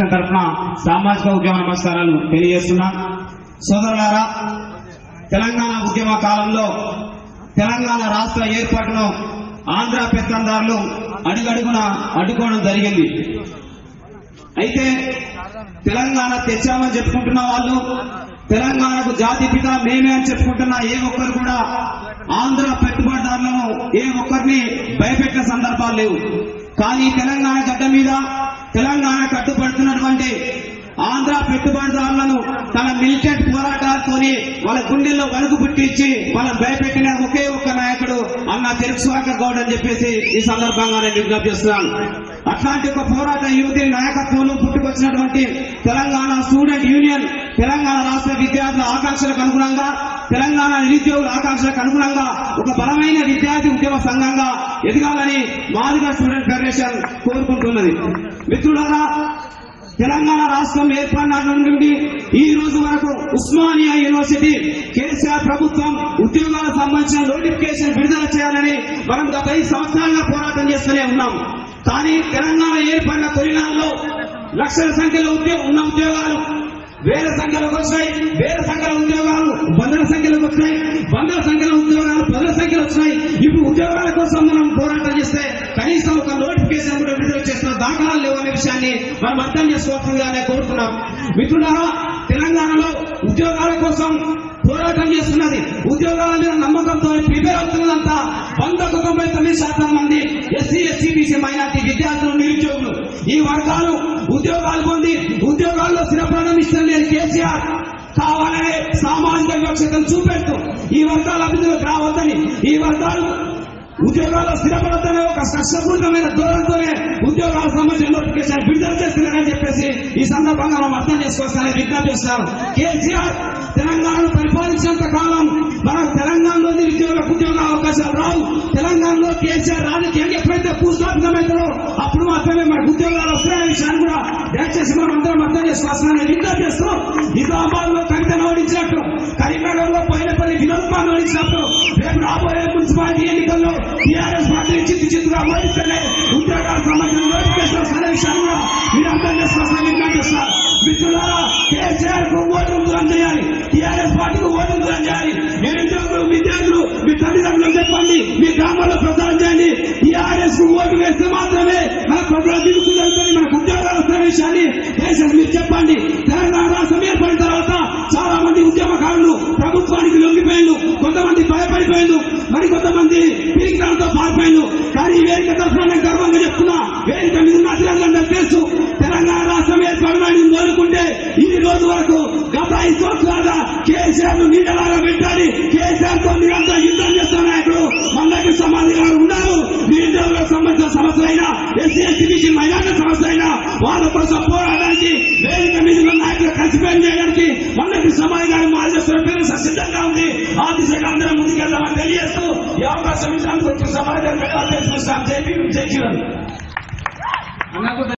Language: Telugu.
ఫెడరేషన్ తరఫున సామాజిక ఉద్యమ నమస్కారాలు తెలియజేస్తున్నా సోదరులారా తెలంగాణ ఉద్యమ కాలంలో తెలంగాణ రాష్ట్ర ఏర్పాటును ఆంధ్ర పెత్తందారులు అడుగడుగున అడ్డుకోవడం జరిగింది అయితే తెలంగాణ తెచ్చామని చెప్పుకుంటున్న వాళ్ళు తెలంగాణకు జాతి పిత మేమే అని చెప్పుకుంటున్న ఏ ఒక్కరు కూడా ఆంధ్ర పెట్టుబడిదారులను ఏ ఒక్కరిని భయపెట్టిన సందర్భాలు లేవు కానీ తెలంగాణ గడ్డ మీద తెలంగాణ కట్టుబడుతున్నటువంటి ఆంధ్ర పెట్టుబడిదారులను తన మిలిటెంట్ పోరాటాలతోని వాళ్ళ గుండెల్లో వణుకు పుట్టించి వాళ్ళని భయపెట్టిన ఒకే ఒక్క నాయకుడు అన్న తెలుగు సుధాకర్ గౌడ్ అని చెప్పేసి ఈ సందర్భంగా నేను విజ్ఞప్తి చేస్తున్నాను అట్లాంటి ఒక పోరాట యువతి నాయకత్వంలో పుట్టుకొచ్చినటువంటి తెలంగాణ స్టూడెంట్ యూనియన్ తెలంగాణ రాష్ట్ర విద్యార్థుల ఆకాంక్షలకు అనుగుణంగా తెలంగాణ నిరుద్యోగుల ఆకాంక్షలకు అనుగుణంగా ఒక బలమైన విద్యార్థి ఉద్యమ సంఘంగా ఎదగాలని మాదిగా స్టూడెంట్ ఫెడరేషన్ కోరుకుంటున్నది మిత్రులారా తెలంగాణ రాష్ట్రం ఏర్పడిన నుండి ఈ రోజు వరకు ఉస్మానియా యూనివర్సిటీ కేసీఆర్ ప్రభుత్వం ఉద్యోగాలకు సంబంధించిన నోటిఫికేషన్ విడుదల చేయాలని మనం గత ఐదు సంవత్సరాలుగా పోరాటం చేస్తూనే ఉన్నాం కానీ తెలంగాణ ఏర్పడిన తొలినాల్లో లక్షల సంఖ్యలో ఉద్యోగ ఉన్న ఉద్యోగాలు వేల సంఖ్యలోకి వచ్చినాయి వేల సంఖ్యలో ఉద్యోగాలు వందల సంఖ్యలోకి వచ్చినాయి వందల సంఖ్యలో ఉద్యోగాలు పదుల సంఖ్యలో వచ్చినాయి ఇప్పుడు ఉద్యోగాల కోసం మనం పోరాటం చేస్తే కనీసం ఒక నోటిఫికేషన్ కూడా విడుదల చేస్తున్న దాఖలాలు లేవు అనే విషయాన్ని మనం అర్థం చేసుకోవాల్సిందిగానే కోరుతున్నాం మిత్రులారా తెలంగాణలో ఉద్యోగాల కోసం పోరాటం చేస్తున్నది ఉద్యోగాల మీద నమ్మకంతో ప్రిపేర్ అవుతున్నదంతా వందకు తొంభై తొమ్మిది శాతం మంది ఎస్సీ ఎస్సీ బీసీ మైనార్టీ విద్యార్థులు నిరుద్యోగులు ఈ వర్గాలు ఉద్యోగాలు పొంది ఉద్యోగాల్లో స్థిరపడడం ఇష్టం లేదు కేసీఆర్ కావాలనే సామాజిక వివక్షతను చూపెడుతూ ఈ వర్గాల అభివృద్ధిలోకి రావద్దని ఈ వర్గాలు ఉద్యోగాల్లో స్థిరపడతానే ఒక కష్టపూరితమైన ధోరణితోనే ఉద్యోగాల సంబంధించిన నోటిఫికేషన్ విడుదల చేస్తున్నారని చెప్పేసి ఈ సందర్భంగా మనం అర్థం చేసుకోవాలని విజ్ఞప్తి చేస్తారు కేసీఆర్ తెలంగాణను పరిపాలించినంత కాలం మనకు తెలంగాణలో నిరుద్యోగులకు ఉద్యోగ అవకాశాలు రావు తెలంగాణలో కేసీఆర్ రాజకీయం ఎప్పుడైతే భూస్థాపితమవుతారో అప్పుడు మాత్రమే మనకు ఉద్యోగాలు వస్తాయనే విషయాన్ని కూడా దయచేసి మనం అందరం అర్థం చేసుకోవాల్సిన విజ్ఞప్తి చేస్తూ నిజామాబాద్ లో కవితను ఓడించినట్టు కరీంనగర్ లో పోయినపల్లి వినోద్ కుమార్ ఓడించినట్టు రేపు రాబోయే మున్సిపాలిటీ ఎన్నికల్లో టీఆర్ఎస్ పార్టీ చిత్తు చిత్తుగా ఓడిస్తేనే ఉద్యోగాలకు సంబంధించిన నోటిఫికేషన్ వస్తున్న విషయాన్ని కూడా మీరు అర్థం చేసుకోవాల్సిన విజ్ఞప్తి చేస్తున్నారు మిత్రులారా కేసీఆర్ కు ఓటు దూరం చేయాలి టీఆర్ఎస్ పార్టీకి ఓటు దూరం చేయాలి నిరుద్యోగులు విద్యార్థులు మీ తల్లిదండ్రులు చెప్పండి మీ గ్రామాల్లో ప్రచారం చేయండి టీఆర్ఎస్ కు ఓటు వేస్తే మాత్రమే మన ప్రజల దిగులు జరుగుతుంది మనకు ఉద్యోగాలు వస్తున్న విషయాన్ని దేశం మీరు చెప్పండి తెలంగాణ రాష్ట్రం ఏర్పడిన తర్వాత చాలా మంది ఉద్యమకారులు ప్రభుత్వానికి లొంగిపోయిండు కొంతమంది భయపడిపోయిండు మరి కొంతమంది పీకిదాలతో పారిపోయిండు కానీ ఈ వేదిక తరఫున నేను గర్వంగా చెప్తున్నా వేదిక మీద ఉన్న అధికారులందరూ తెలుసు తెలంగాణ రాష్ట్రం ఏర్పడమని కోరుకుంటే ఈ రోజు వరకు గత ఐదు సంవత్సరాలుగా కేసీఆర్ ను నీడలాగా పెట్టాలి కేసీఆర్ తో నిరంతరం యుద్ధం చేస్తున్న నాయకుడు మందకి సమాధి గారు ఉన్నారు నిరుద్యోగులకు సంబంధించిన సమస్యలైనా ఎస్సీ ఎస్టీ బీసీ మైనార్టీ సమస్యలైనా వాళ్ళ కోసం పోరాడడానికి వేదిక మీద ఉన్న నాయకులు కలిసి పనిచేయడానికి మందకి సమాధి గారు మాజేశ్వర పేరు సిద్ధంగా ఉంది ఆ దిశగా అందరం ముందుకెళ్దామని తెలియజేస్తూ ఈ అవకాశం ఇచ్చినందుకు సమాజం జై భీమ్, జై కిరణ్